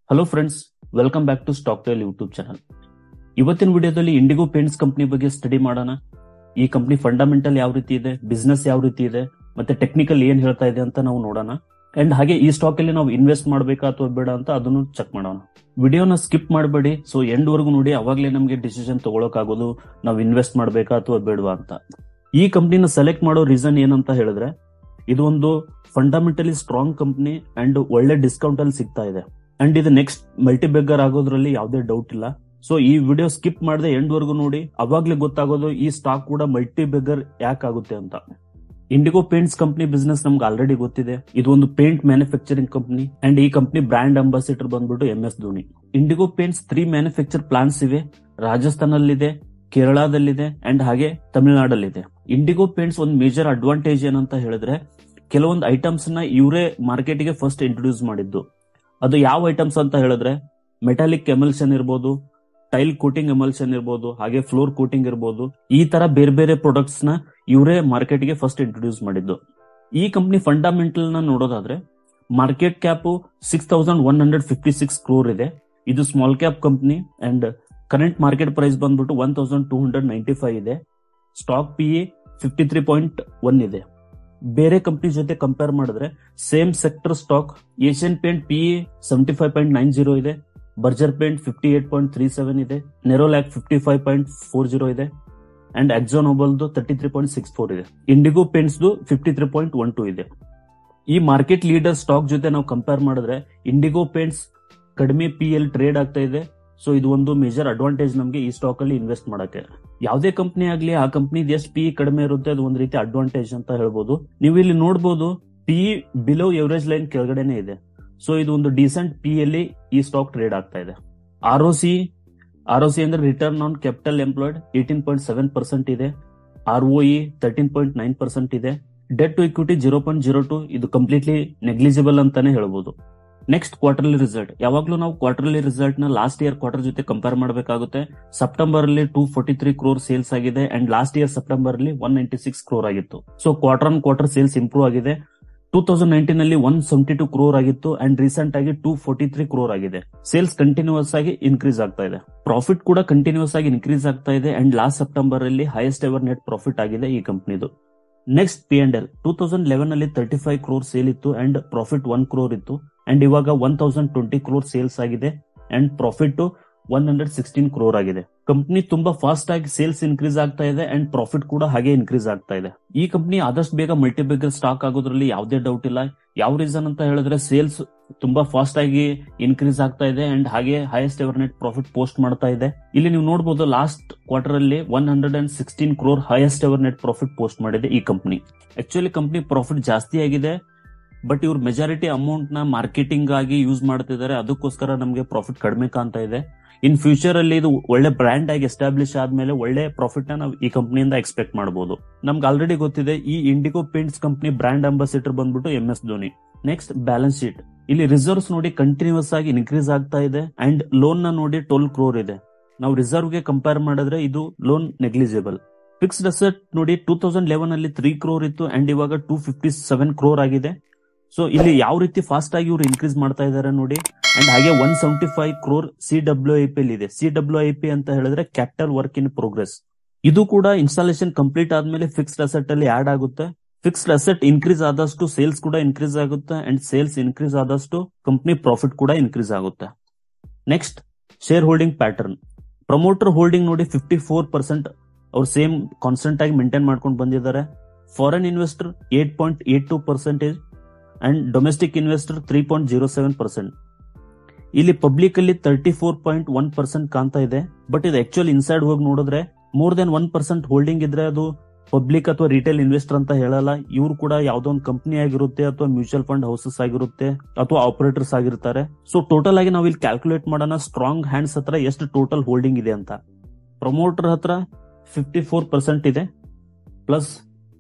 hello friends welcome back to stock tail YouTube channel ಇವತ್ತಿನ ವಿಡಿಯೋದಲ್ಲಿ Indigo paints company ಬಗ್ಗೆ study ಮಾಡೋಣ ಈ ಕಂಪನಿ ಫಂಡಮೆಂಟಲ್ ಯಾವ ರೀತಿ ಇದೆ ಬಿಸ್ನೆಸ್ ಯಾವ ರೀತಿ ಇದೆ ಮತ್ತೆ ಟೆಕ್ನಿಕಲ್ ಏನ್ ಹೇಳ್ತಾ ಇದೆ ಅಂತ ನಾವು ನೋಡೋಣ ಅಂಡ್ ಹಾಗೆ ಈ ಸ್ಟಾಕ್ ಅಲ್ಲಿ ನಾವು ಇನ್ವೆಸ್ಟ್ ಮಾಡ್ಬೇಕಾ ಅಥವಾ ಬೇಡ ಅಂತ ಅದನ್ನು ಚೆಕ್ ಮಾಡೋಣ ವಿಡಿಯೋನ ಸ್ಕಿಪ್ ಮಾಡಬೇಡಿ ಸೊ ಎಂಡ್ ವರೆಗೂ ನೋಡಿ ಅವಾಗಲೇ ನಮಗೆ ಡಿಸಿಷನ್ ಆಗೋದು ನಾವು ಇನ್ವೆಸ್ಟ್ ಮಾಡ್ಬೇಕಾ ಅಥವಾ ಬೇಡವಾ ಅಂತ ಈ ಕಂಪ್ನಿನ ಸೆಲೆಕ್ಟ್ ಮಾಡೋ ರೀಸನ್ ಏನಂತ ಹೇಳಿದ್ರೆ ಇದು ಒಂದು ಫಂಡಮೆಂಟಲಿ ಸ್ಟ್ರಾಂಗ್ ಕಂಪ್ನಿ ಅಂಡ್ ಒಳ್ಳೆ ಡಿಸ್ಕೌಂಟ್ ಅಲ್ಲಿ ಸಿಗ್ತಾ ಇದೆ ಅಂಡ್ ಇದು ನೆಕ್ಸ್ಟ್ ಮಲ್ಟಿ ಬೆಗ್ಗರ್ ಆಗೋದ್ರಲ್ಲಿ ಯಾವುದೇ ಡೌಟ್ ಇಲ್ಲ ಸೊ ಈ ವಿಡಿಯೋ ಸ್ಕಿಪ್ ಮಾಡದೆ ಎಂಡ್ ವರೆಗೂ ನೋಡಿ ಅವಾಗ್ಲೇ ಗೊತ್ತಾಗೋದು ಈ ಸ್ಟಾಕ್ ಕೂಡ ಮಲ್ಟಿ ಬೆಗ್ಗರ್ ಯಾಕೆ ಆಗುತ್ತೆ ಅಂತ ಇಂಡಿಗೋ ಪೇಂಟ್ಸ್ ಕಂಪನಿ ಬಿಸ್ನೆಸ್ ನಮ್ಗೆ ಆಲ್ರೆಡಿ ಗೊತ್ತಿದೆ ಇದು ಒಂದು ಪೇಂಟ್ ಮ್ಯಾನುಫ್ಯಾಕ್ಚರಿಂಗ್ ಕಂಪನಿ ಅಂಡ್ ಈ ಕಂಪನಿ ಬ್ರಾಂಡ್ ಅಂಬಾಸಿಡರ್ ಬಂದ್ಬಿಟ್ಟು M S Dhoni Indigo paints three manufacture plants ಇವೆ ರಾಜಸ್ಥಾನಲ್ಲಿದೆ ಕೇರಳದಲ್ಲಿದೆ ಅಂಡ್ ಹಾಗೆ ತಮಿಳುನಾಡಲ್ಲಿದೆ ಇಂಡಿಗೋ ಪೇಂಟ್ಸ್ ಒಂದು ಮೇಜರ್ ಅಡ್ವಾಂಟೇಜ್ ಏನಂತ ಹೇಳಿದ್ರೆ ಕೆಲವೊಂದು ಐಟಮ್ಸ್ ನ ಇವರೇ ಮಾರ್ಕೆಟ್ಗೆ ಫಸ್ಟ್ ಇಂಟ್ರೊಡ್ಯೂಸ್ ಮಾಡಿದ್ದು ಅದು ಯಾವ ಐಟಮ್ಸ್ ಅಂತ ಹೇಳಿದ್ರೆ ಮೆಟಾಲಿಕ್ ಎಮಲ್ಷನ್ ಇರ್ಬೋದು ಟೈಲ್ ಕೋಟಿಂಗ್ ಎಮಲ್ಷನ್ ಇರ್ಬೋದು ಹಾಗೆ ಫ್ಲೋರ್ ಕೋಟಿಂಗ್ ಇರ್ಬೋದು ಈ ತರ ಬೇರೆ ಬೇರೆ ಪ್ರಾಡಕ್ಟ್ಸ್ ನ ಇವರೇ ಮಾರ್ಕೆಟ್ಗೆ ಫಸ್ಟ್ ಇಂಟ್ರೊಡ್ಯೂಸ್ ಮಾಡಿದ್ದು ಈ ಕಂಪನಿ ಫಂಡಮೆಂಟಲ್ ನ ನೋಡೋದಾದ್ರೆ market cap six thousand one hundred fifty six crore ಇದೆ ಇದು small cap company and current market price ಬಂದ್ಬಿಟ್ಟು one thousand two hundred ninety five ಇದೆ stock P E fifty three point one ಇದೆ ಬೇರೆ ಕಂಪನಿ ಜೊತೆ compare ಮಾಡಿದ್ರೆ same sector stock Asian paint P E seventy five point nine zero ಇದೆ Berger paint fifty eight point three seven ಇದೆ Nerolac fifty five point four zero ಇದೆ and ಎಕ್ಸೋನೋಬಲ್ದು thirty three point six four ಇದೆ Indigo paints fifty three point one two ಇದೆ ಈ market leader stock ಜೊತೆ ನಾವು compare ಮಾಡಿದ್ರೆ ಇಂಡಿಗೋ ಪೇಂಟ್ಸ್ ಕಡಿಮೆ ಪಿ ಎಲ್ ಟ್ರೇಡ್ ಆಗ್ತಾ ಇದೆ ಸೊ ಇದು ಒಂದು ಮೇಜರ್ ಅಡ್ವಾಂಟೇಜ್ ನಮಗೆ ಈ ಸ್ಟಾಕ್ ಅಲ್ಲಿ ಇನ್ವೆಸ್ಟ್ ಮಾಡಕ್ಕೆ ಯಾವುದೇ ಕಂಪನಿ ಆಗ್ಲಿ ಆ ಕಂಪನಿ ಎಷ್ಟು ಪಿ ಕಡಿಮೆ ಇರುತ್ತೆ ಅದು ಒಂದು ರೀತಿ ಅಡ್ವಾಂಟೇಜ್ ಅಂತ ಹೇಳ್ಬೋದು ನೀವು ಇಲ್ಲಿ ನೋಡಬಹುದು ಪಿ ಬಿಲೋ ಎವರೇಜ್ ಲೈನ್ ಕೆಳಗಡೆನೆ ಇದೆ ಸೊ ಇದು ಒಂದು ಡಿಸೆಂಟ್ ಪಿ ಅಲ್ಲಿ ಈ ಸ್ಟಾಕ್ ಟ್ರೇಡ್ ಆಗ್ತಾ ಇದೆ R O C R O C ಅಂದ್ರೆ return on capital employed eighteen point seven percent ಇದೆ R O E thirteen point nine percent ಇದೆ debt to equity zero point zero two ಇದು completely negligible ಅಂತಾನೆ ಹೇಳ್ಬೋದು next quarterly result ಯಾವಾಗ್ಲೂ ನಾವು quarterly result ನ last year quarter ಜೊತೆ compare ಮಾಡಬೇಕಾಗುತ್ತೆ ಸೆಪ್ಟೆಂಬರ್ ಅಲ್ಲಿ two forty three crore sales ಆಗಿದೆ ಅಂಡ್ ಲಾಸ್ಟ್ ಇಯರ್ ಸೆಪ್ಟೆಂಬರ್ ಅಲ್ಲಿ ಒನ್ ನೈಂಟಿ ಸಿಕ್ಸ್ ಕ್ರೋರ್ ಆಗಿತ್ತು so quarter on quarter sales improve ಆಗಿದೆ ಟೂ ತೌಸಂಡ್ ನೈನ್ಟೀನ್ ಅಲ್ಲಿ ಒನ್ ಸೆವೆಂಟಿ ಟೂ ಕ್ರೋರ್ ಆಗಿತ್ತು ಅಂಡ್ ರೀಸೆಂಟ್ ಆಗಿ ಟೂ ಫೋರ್ಟಿ ತ್ರೀ ಕ್ರೋರ್ ಆಗಿದೆ ಸೇಲ್ಸ್ ಕಂಟಿನ್ಯೂಸ್ ಆಗಿ increase ಆಗ್ತಾ ಇದೆ ಪ್ರಾಫಿಟ್ ಕೂಡ ಕಂಟಿನ್ಯೂಸ್ ಆಗಿ ಇನ್ಕ್ರೀಸ್ ಆಗ್ತಾ ಇದೆ ಅಂಡ್ ಲಾಸ್ಟ್ ಸೆಪ್ಟೆಂಬರ್ ಅಲ್ಲಿ ಹೈಯೆಸ್ಟ್ ಎವರ್ ನೆಟ್ ಪ್ರಾಫಿಟ್ ಆಗಿದೆ ಈ ಕಂಪನಿದು next P and L two thousand eleven ಅಲ್ಲಿ ತರ್ಟಿ ಫೈವ್ ಕ್ರೋರ್ ಸೇಲ್ ಇತ್ತು ಅಂಡ್ ಪ್ರಾಫಿಟ್ ಒನ್ ಕ್ರೋರ್ ಇತ್ತು ಅಂಡ್ ಇವಾಗ one thousand twenty crore sales ಆಗಿದೆ and profit one hundred sixteen crore ಆಗಿದೆ ಕಂಪನಿ ತುಂಬಾ ಫಾಸ್ಟ್ ಆಗಿ ಸೇಲ್ಸ್ ಇನ್ಕ್ರೀಸ್ ಆಗ್ತಾ ಇದೆ ಅಂಡ್ ಪ್ರಾಫಿಟ್ ಕೂಡ ಹಾಗೆ ಇನ್ಕ್ರೀಸ್ ಆಗ್ತಾ ಇದೆ ಈ ಕಂಪನಿ ಆದಷ್ಟು ಬೇಗ ಮಲ್ಟಿಬೇಗರ್ ಸ್ಟಾಕ್ ಆಗೋದ್ರಲ್ಲಿ ಯಾವುದೇ ಡೌಟ್ ಇಲ್ಲ ಯಾವ ರೀಸನ್ ಅಂತ ಹೇಳಿದ್ರೆ ಸೇಲ್ಸ್ ತುಂಬಾ ಫಾಸ್ಟ್ ಆಗಿ ಇನ್ಕ್ರೀಸ್ ಆಗ್ತಾ ಇದೆ ಅಂಡ್ ಹಾಗೆ highest ever net profit post ಮಾಡ್ತಾ ಇದೆ ಇಲ್ಲಿ ನೀವು ನೋಡಬಹುದು ಲಾಸ್ಟ್ ಕ್ವಾರ್ಟರ್ ಅಲ್ಲಿ one hundred and sixteen crore highest ever net profit post ಮಾಡಿದೆ ಈ ಕಂಪನಿ ಆಕ್ಚುಲಿ ಕಂಪನಿ ಪ್ರಾಫಿಟ್ ಜಾಸ್ತಿ ಆಗಿದೆ ಬಟ್ ಇವ್ರ ಮೆಜಾರಿಟಿ ಅಮೌಂಟ್ ನ ಮಾರ್ಕೆಟಿಂಗ್ ಆಗಿ ಯೂಸ್ ಮಾಡ್ತಿದ್ದಾರೆ ಅದಕ್ಕೋಸ್ಕರ ನಮಗೆ ಪ್ರಾಫಿಟ್ ಕಡಿಮೆ ಕಾಣ್ತಾ ಇದೆ ಇನ್ ಫ್ಯೂಚರ್ ಅಲ್ಲಿ ಇದು ಒಳ್ಳೆ ಬ್ರ್ಯಾಂಡ್ ಆಗಿ ಎಸ್ಟಾಬ್ಲಿಷ್ ಆದ್ಮೇಲೆ ಒಳ್ಳೆ ಪ್ರಾಫಿಟ್ ನ ನಾವು ಈ ಕಂಪನಿಯಿಂದ ಎಕ್ಸ್ಪೆಕ್ಟ್ ಮಾಡಬಹುದು ನಮ್ಗೆ ಆಲ್ರೆಡಿ ಗೊತ್ತಿದೆ ಈ Indigo paints company brand ambassador ಬಂದ್ಬಿಟ್ಟು M S Dhoni next balance sheet ಇಲ್ಲಿ ರಿಸರ್ವ್ಸ್ ನೋಡಿ ಕಂಟಿನ್ಯೂಸ್ ಆಗಿ ಇನ್ಕ್ರೀಸ್ ಆಗ್ತಾ ಇದೆ ಅಂಡ್ ಲೋನ್ ನ ನೋಡಿ ಟ್ವೆಲ್ ಕ್ರೋರ್ ಇದೆ ನಾವು ರಿಸರ್ವ್ ಗೆ ಕಂಪೇರ್ ಮಾಡಿದ್ರೆ ಇದು ಲೋನ್ ನೆಗ್ಲಿಜಿಬಲ್ ಫಿಕ್ಸ್ಡ್ ಅಸೆಟ್ ನೋಡಿ ಟೂ ತೌಸಂಡ್ ಲೆವೆನ್ ಅಲ್ಲಿ ತ್ರೀ ಕ್ರೋರ್ ಇತ್ತು ಅಂಡ್ ಇವಾಗ ಟೂ ಫಿಫ್ಟಿ ಸೆವೆನ್ ಕ್ರೋರ್ ಆಗಿದೆ ಸೊ ಇಲ್ಲಿ ಯಾವ ರೀತಿ ಫಾಸ್ಟ್ ಆಗಿ ಇವ್ರು ಇನ್ಕ್ರೀಸ್ ಮಾಡ್ತಾ ಇದ್ದಾರೆ ನೋಡಿ ಅಂಡ್ ಹಾಗೆ one seventy five crore C W I P ಇದೆ ಸಿ ಡಬ್ಲ್ಯೂ ಐ ಪಿ ಅಂತ ಹೇಳಿದ್ರೆ ಕ್ಯಾಪಿಟಲ್ ವರ್ಕ್ ಇನ್ ಪ್ರೋಗ್ರೆಸ್ ಇದು ಕೂಡ ಇನ್ಸ್ಟಾಲೇಷನ್ ಕಂಪ್ಲೀಟ್ ಆದ್ಮೇಲೆ ಫಿಕ್ಸ್ಡ್ ಅಸೆಟ್ ಅಲ್ಲಿ ಆಡ್ ಆಗುತ್ತೆ ಫಿಕ್ಸ್ಡ್ ಅಸೆಟ್ ಇನ್ಕ್ರೀಸ್ ಆದಷ್ಟು ಸೇಲ್ಸ್ ಕೂಡ ಇನ್ಕ್ರೀಸ್ ಆಗುತ್ತೆ ಅಂಡ್ ಸೇಲ್ಸ್ ಇನ್ಕ್ರೀಸ್ ಆದಷ್ಟು ಕಂಪನಿ ಪ್ರಾಫಿಟ್ ಕೂಡ ಇನ್ಕ್ರೀಸ್ ಆಗುತ್ತೆ next shareholding pattern promoter holding ನೋಡಿ ಫಿಫ್ಟಿ ಫೋರ್ ಪರ್ಸೆಂಟ್ ಅವ್ರು ಸೇಮ್ ಕಾನ್ಸ್ಟೆಂಟ್ ಆಗಿ ಮೇಂಟೈನ್ ಮಾಡ್ಕೊಂಡು ಬಂದಿದ್ದಾರೆ foreign investor eight point eight two percentage and domestic investor three point zero seven percent ಇಲ್ಲಿ public ಅಲ್ಲಿ thirty four point one percent ಕಾಣ್ತಾ ಇದೆ but ಇದು ಆಕ್ಚುಲ್ ಇನ್ಸೈಡ್ ಹೋಗಿ ನೋಡಿದ್ರೆ more than one percent holding ಇದ್ರೆ ಅದು ಪಬ್ಲಿಕ್ ಅಥವಾ ರಿಟೇಲ್ ಇನ್ವೆಸ್ಟರ್ ಅಂತ ಹೇಳಲ್ಲ ಇವ್ರು ಕೂಡ ಯಾವ್ದೋ ಒಂದು ಕಂಪನಿ ಆಗಿರುತ್ತೆ ಅಥವಾ ಮ್ಯೂಚುವಲ್ ಫಂಡ್ ಹೌಸಸ್ ಆಗಿರುತ್ತೆ ಅಥವಾ ಆಪರೇಟರ್ಸ್ ಆಗಿರ್ತಾರೆ ಸೊ ಟೋಟಲ್ ಆಗಿ ನಾವು ಇಲ್ಲಿ ಕ್ಯಾಲ್ಕುಲೇಟ್ ಮಾಡೋಣ ಸ್ಟ್ರಾಂಗ್ ಹ್ಯಾಂಡ್ಸ್ ಹತ್ರ ಎಷ್ಟು ಟೋಟಲ್ ಹೋಲ್ಡಿಂಗ್ ಇದೆ ಅಂತ ಪ್ರಮೋಟರ್ ಹತ್ರ ಫಿಫ್ಟಿ ಫೋರ್ ಪರ್ಸೆಂಟ್ ಇದೆ ಪ್ಲಸ್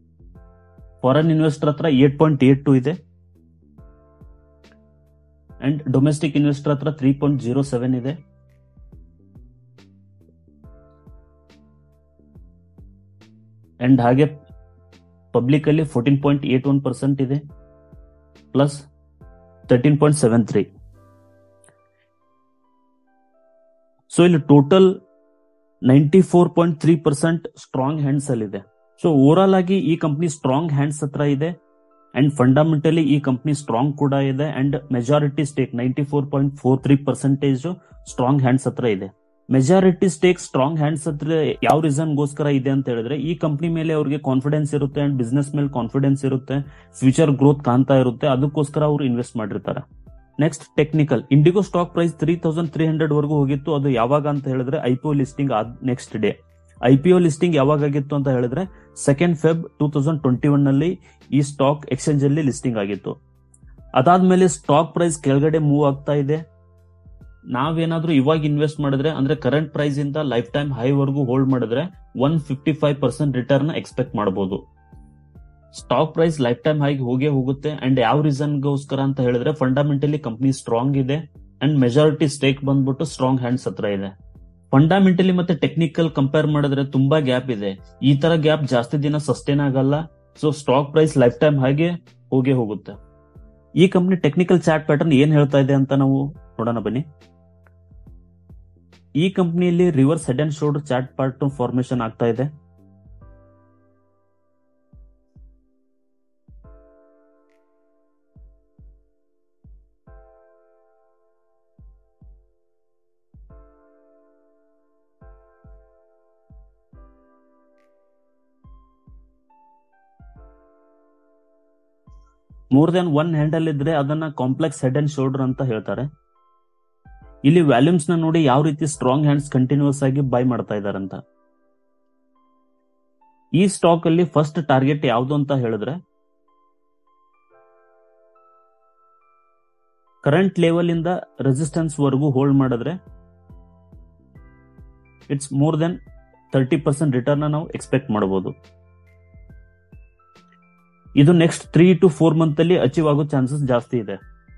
ಫಾರಿನ್ ಇನ್ವೆಸ್ಟರ್ ಹತ್ರ ಏಟ್ ಪಾಯಿಂಟ್ ಏಟ್ ಟು ಇದೆ ಅಂಡ್ ಡೊಮೆಸ್ಟಿಕ್ ಇನ್ವೆಸ್ಟರ್ ಹತ್ರ ತ್ರೀ ಪಾಯಿಂಟ್ ಜೀರೋ ಸೆವೆನ್ ಇದೆ ಅಂಡ್ ಹಾಗೆ ಪಬ್ಲಿಕ್ ಅಲ್ಲಿ fourteen point eight one percent ಇದೆ plus thirteen point seven three so ಇಲ್ಲಿ total ninety four point three percent strong hands ಅಲ್ಲಿ ಇದೆ so over all ಆಗಿ ಈ ಕಂಪ್ನಿ ಸ್ಟ್ರಾಂಗ್ ಹ್ಯಾಂಡ್ಸ್ ಹತ್ರ ಇದೆ ಅಂಡ್ ಫಂಡಮೆಂಟಲಿ ಈ ಕಂಪ್ನಿ ಸ್ಟ್ರಾಂಗ್ ಕೂಡ ಇದೆ and majority stake ninety four point four three percentage strong hands ಹತ್ರ ಇದೆ ಮೆಜಾರಿಟಿ ಸ್ಟೇಕ್ ಸ್ಟ್ರಾಂಗ್ ಹ್ಯಾಂಡ್ಸ್ ಹತ್ರ ಯಾವ ರೀಸನ್ ಗೋಸ್ಕರ ಇದೆ ಅಂತ ಹೇಳಿದ್ರೆ ಈ ಕಂಪ್ನಿ ಮೇಲೆ ಅವ್ರಿಗೆ ಕಾನ್ಫಿಡೆನ್ಸ್ ಇರುತ್ತೆ ಅಂಡ್ ಬಿಸ್ನೆಸ್ ಮೇಲೆ ಕಾನ್ಫಿಡೆನ್ಸ್ ಇರುತ್ತೆ ಫ್ಯೂಚರ್ ಗ್ರೋತ್ ಕಾಣ್ತಾ ಇರುತ್ತೆ ಅದಕ್ಕೋಸ್ಕರ ಅವರು ಇನ್ವೆಸ್ಟ್ ಮಾಡಿರ್ತಾರೆ next technical IndiGo stock price three thousand three hundred ವರೆಗೂ ಹೋಗಿತ್ತು ಅದು ಯಾವಾಗ ಅಂತ ಹೇಳಿದ್ರೆ ಐಪಿಒ ಲಿಸ್ಟಿಂಗ್ ಆದ್ ನೆಕ್ಸ್ಟ್ ಡೇ ಐಪಿಒ ಲಿಸ್ಟಿಂಗ್ ಯಾವಾಗ ಆಗಿತ್ತು ಅಂತ ಹೇಳಿದ್ರೆ second Feb two thousand twenty one ನಲ್ಲಿ ಈ ಸ್ಟಾಕ್ ಎಕ್ಸ್ಚೇಂಜ್ ಅಲ್ಲಿ ಲಿಸ್ಟಿಂಗ್ ಆಗಿತ್ತು ಅದಾದ್ಮೇಲೆ ಸ್ಟಾಕ್ ಪ್ರೈಸ್ ಕೆಳಗಡೆ ಮೂವ್ ಆಗ್ತಾ ಇದೆ ನಾವೇನಾದ್ರೂ ಇವಾಗ ಇನ್ವೆಸ್ಟ್ ಮಾಡಿದ್ರೆ ಅಂದ್ರೆ ಕರೆಂಟ್ ಪ್ರೈಸ್ ಇಂದ ಲೈಫ್ ಟೈಮ್ ಹೈ ವರೆಗೂ ಹೋಲ್ಡ್ ಮಾಡಿದ್ರೆ one fifty five percent return expect ಮಾಡಬಹುದು ಸ್ಟಾಕ್ ಪ್ರೈಸ್ ಲೈಫ್ ಟೈಮ್ ಹೈಗೆ ಹೋಗೇ ಹೋಗುತ್ತೆ ಅಂಡ್ ಯಾವ ರೀಸನ್ ಗೋಸ್ಕರ ಅಂತ ಹೇಳಿದ್ರೆ ಫಂಡಮೆಂಟಲಿ ಕಂಪ್ನಿ ಸ್ಟ್ರಾಂಗ್ ಇದೆ ಅಂಡ್ ಮೆಜಾರಿಟಿ ಸ್ಟೇಕ್ ಬಂದ್ಬಿಟ್ಟು ಸ್ಟ್ರಾಂಗ್ ಹ್ಯಾಂಡ್ಸ್ ಹತ್ರ ಇದೆ ಫಂಡಮೆಂಟಲಿ ಮತ್ತೆ ಟೆಕ್ನಿಕಲ್ ಕಂಪೇರ್ ಮಾಡಿದ್ರೆ ತುಂಬಾ ಗ್ಯಾಪ್ ಇದೆ ಈ ತರ ಗ್ಯಾಪ್ ಜಾಸ್ತಿ ದಿನ ಸಸ್ಟೈನ್ ಆಗಲ್ಲ so stock price lifetime ಹಾಗೆ ಹೋಗೇ ಹೋಗುತ್ತೆ ಈ ಕಂಪ್ನಿ ಟೆಕ್ನಿಕಲ್ ಚಾರ್ಟ್ ಪ್ಯಾಟರ್ನ್ ಏನ್ ಹೇಳ್ತಾ ಇದೆ ಅಂತ ನಾವು ನೋಡೋಣ ಬನ್ನಿ ಈ ಕಂಪ್ನಿಯಲ್ಲಿ reverse head and shoulder chart pattern formation ಆಗ್ತಾ ಇದೆ ಮೋರ್ ದೆನ್ ಒನ್ ಹ್ಯಾಂಡಲ್ ಇದ್ರೆ ಅದನ್ನ ಕಾಂಪ್ಲೆಕ್ಸ್ ಹೆಡ್ ಅಂಡ್ ಶೋಲ್ಡರ್ ಅಂತ ಹೇಳ್ತಾರೆ ಇಲ್ಲಿ ವ್ಯಾಲ್ಯೂಮ್ಸ್ ನ ನೋಡಿ ಯಾವ ರೀತಿ ಸ್ಟ್ರಾಂಗ್ ಹ್ಯಾಂಡ್ಸ್ ಕಂಟಿನ್ಯೂಸ್ ಆಗಿ ಬೈ ಮಾಡ್ತಾ ಇದಾರಂತ ಈ ಸ್ಟಾಕ್ ಅಲ್ಲಿ ಫಸ್ಟ್ ಟಾರ್ಗೆಟ್ ಯಾವುದು ಅಂತ ಹೇಳಿದ್ರೆ ಕರೆಂಟ್ ಲೆವೆಲ್ ಇಂದ ರೆಸಿಸ್ಟೆನ್ಸ್ ವರೆಗೂ ಹೋಲ್ಡ್ ಮಾಡಿದ್ರೆ it's more than thirty percent return ನಾವು ಎಕ್ಸ್ಪೆಕ್ಟ್ ಮಾಡಬಹುದು ಇದು next three to four month ಅಲ್ಲಿ ಅಚೀವ್ ಆಗೋ ಚಾನ್ಸಸ್ ಜಾಸ್ತಿ ಇದೆ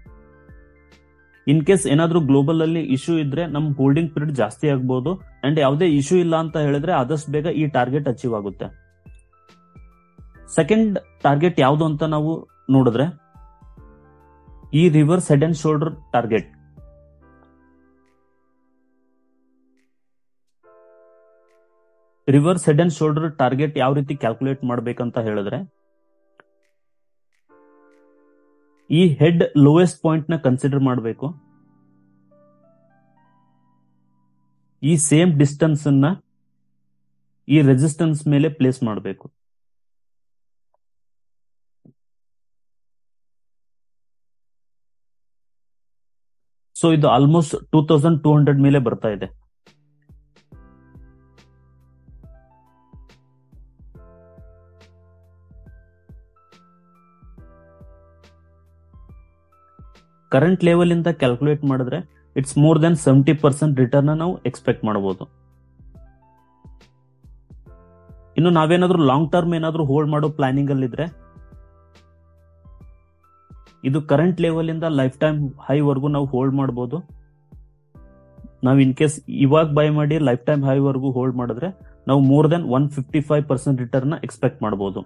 ಇನ್ ಕೇಸ್ ಏನಾದ್ರೂ ಗ್ಲೋಬಲ್ ಅಲ್ಲಿ ಇಶ್ಯೂ ಇದ್ರೆ ನಮ್ ಹೋಲ್ಡಿಂಗ್ ಪೀರಿಯಡ್ ಜಾಸ್ತಿ ಆಗ್ಬಹುದು ಅಂಡ್ ಯಾವುದೇ ಇಶ್ಯೂ ಇಲ್ಲ ಅಂತ ಹೇಳಿದ್ರೆ ಆದಷ್ಟು ಬೇಗ ಈ ಟಾರ್ಗೆಟ್ ಅಚೀವ್ ಆಗುತ್ತೆ ಸೆಕೆಂಡ್ ಟಾರ್ಗೆಟ್ ಯಾವುದು ಅಂತ ನಾವು ನೋಡಿದ್ರೆ ಈ reverse head and shoulder target reverse head and shoulder target ಯಾವ ರೀತಿ ಕ್ಯಾಲ್ಕುಲೇಟ್ ಮಾಡ್ಬೇಕಂತ ಹೇಳಿದ್ರೆ ಈ ಹೆಡ್ ಲೋಯೆಸ್ಟ್ ಪಾಯಿಂಟ್ ನ ಕನ್ಸಿಡರ್ ಮಾಡಬೇಕು ಈ ಸೇಮ್ ಡಿಸ್ಟೆನ್ಸ್ ಅನ್ನ ಈ ರೆಸಿಸ್ಟೆನ್ಸ್ ಮೇಲೆ ಪ್ಲೇಸ್ ಮಾಡಬೇಕು ಸೊ ಇದು almost two thousand two hundred ಮೇಲೆ ಬರ್ತಾ ಇದೆ ಕರೆಂಟ್ ಲೆವೆಲ್ ಇಂದ ಕ್ಯಾಲ್ಕುಲೇಟ್ ಮಾಡಿದ್ರೆ it's more than seventy percent return ನಾವು ಎಕ್ಸ್ಪೆಕ್ಟ್ ಮಾಡಬಹುದು ಇನ್ನು ನಾವೇನಾದ್ರೂ ಲಾಂಗ್ ಟರ್ಮ್ ಏನಾದ್ರೂ ಹೋಲ್ಡ್ ಮಾಡೋ ಪ್ಲಾನಿಂಗ್ ಅಲ್ಲಿ ಇದ್ರೆ ಇದು ಕರೆಂಟ್ ಲೆವೆಲ್ ಇಂದ ಲೈಫ್ ಟೈಮ್ ಹೈ ವರ್ಗು ನಾವು ಹೋಲ್ಡ್ ಮಾಡಬಹುದು ನಾವು ಇನ್ ಕೇಸ್ ಇವಾಗ ಬೈ ಮಾಡಿ ಲೈಫ್ ಟೈಮ್ ಹೈ ವರ್ಗು ಹೋಲ್ಡ್ ಮಾಡಿದ್ರೆ ನಾವು more than one fifty five percent return expect ಮಾಡಬಹುದು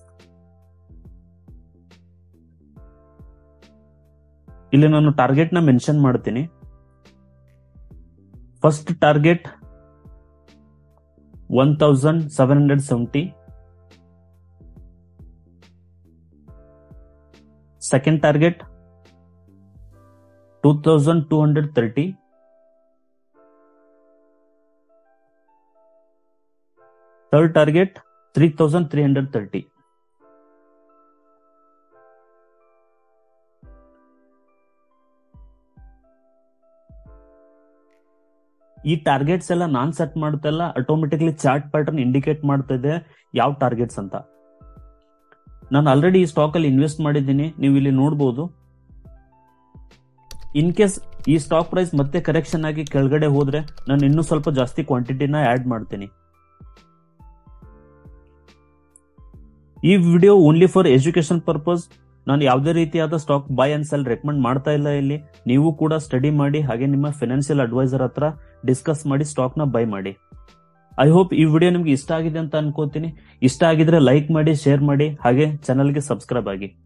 ಇಲ್ಲಿ ನಾನು ಟಾರ್ಗೆಟ್ ನ ಮೆನ್ಷನ್ ಮಾಡ್ತೀನಿ first target one thousand seven hundred seventy second target two thousand two hundred thirty third target three thousand three hundred thirty ಈ targets ಎಲ್ಲ ನಾನ್ set ಮಾಡ್ತಲ್ಲ automatically chart pattern indicate ಮಾಡ್ತಾ ಇದೆ ಯಾವ ಟಾರ್ಗೆಟ್ಸ್ ಅಂತ ನಾನು ಆಲ್ರೆಡಿ ಈ ಸ್ಟಾಕ್ ಅಲ್ಲಿ ಇನ್ವೆಸ್ಟ್ ಮಾಡಿದ್ದೀನಿ ನೀವು ಇಲ್ಲಿ ನೋಡಬಹುದು ಇನ್ ಕೇಸ್ ಈ ಸ್ಟಾಕ್ ಪ್ರೈಸ್ ಮತ್ತೆ ಕರೆಕ್ಷನ್ ಆಗಿ ಕೆಳಗಡೆ ಹೋದ್ರೆ ನಾನು ಇನ್ನೂ ಸ್ವಲ್ಪ ಜಾಸ್ತಿ ಕ್ವಾಂಟಿಟಿನ ಆಡ್ ಮಾಡ್ತೀನಿ ಈ video only for education purpose ನಾನು ಯಾವುದೇ ರೀತಿಯಾದ stock buy and sell recommend ಮಾಡ್ತಾ ಇಲ್ಲ ಇಲ್ಲಿ ನೀವು ಕೂಡ ಸ್ಟಡಿ ಮಾಡಿ ಹಾಗೆ ನಿಮ್ಮ ಫಿನಾನ್ಷಿಯಲ್ ಅಡ್ವೈಸರ್ ಹತ್ರ ಡಿಸ್ಕಸ್ ಮಾಡಿ ಸ್ಟಾಕ್ ನ ಬೈ ಮಾಡಿ ಐ ಹೋಪ್ ಈ ವಿಡಿಯೋ ನಿಮ್ಗೆ ಇಷ್ಟ ಆಗಿದೆ ಅಂತ ಅನ್ಕೋತೀನಿ ಇಷ್ಟ ಆಗಿದ್ರೆ ಲೈಕ್ ಮಾಡಿ ಶೇರ್ ಮಾಡಿ ಹಾಗೆ ಚಾನಲ್ಗೆ ಸಬ್ಸ್ಕ್ರೈಬ್ ಆಗಿ